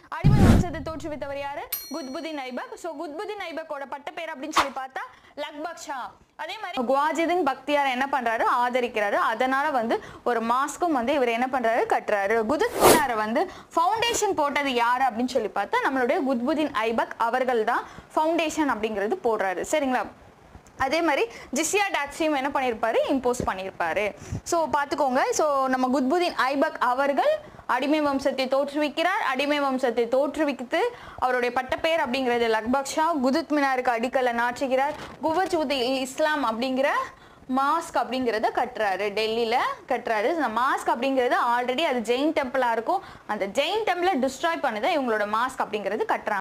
அடிமை வம்சத்தை தோற்றுவித்தவர் யாரு குத்புதீன் ஐபக் ஸோ குத்புதீன் ஐபக்கோட பட்ட பேர் அப்படின்னு சொல்லி பார்த்தா லக்பக் ஷா அதே மாதிரி குவாஜிதீன் பக்தியார் என்ன பண்றாரு ஆதரிக்கிறாரு அதனால வந்து ஒரு மாஸ்க்கும் வந்து இவர் என்ன பண்றாரு கட்டுறாரு குதுத் மினாரை வந்து ஃபவுண்டேஷன் போட்டது யாரு அப்படின்னு சொல்லி பார்த்தா நம்மளுடைய குத்புதீன் ஐபக் அவர்கள் தான் ஃபவுண்டேஷன் அப்படிங்கிறது போடுறாரு சரிங்களா அதே மாதிரி ஜிஸ்யா டாக்ஸையும் என்ன பண்ணியிருப்பாரு இம்போஸ் பண்ணியிருப்பாரு ஸோ பார்த்துக்கோங்க ஸோ நம்ம குத்புதீன் ஐபக் அவர்கள் அடிமை வம்சத்தை தோற்றுவிக்கிறார் அடிமை வம்சத்தை தோற்றுவித்து அவருடைய பட்டப்பெயர் அப்படிங்கிறது லக்பக் ஷா குதுத் மினாருக்கு அடிக்கல்ல நாட்டுகிறார் குவச் உத் இஸ்லாம் அப்படிங்கிற மாஸ்க் அப்படிங்கிறத கட்டுறாரு டெல்லியில கட்டுறாரு இந்த மாஸ்க் அப்படிங்கிறது ஆல்ரெடி அது ஜெயின் டெம்பிளா இருக்கும் அந்த ஜெயின் டெம்பிளை டிஸ்ட்ராய் பண்ணதான் இவங்களோட மாஸ்க் அப்படிங்கிறது கட்டுறாங்க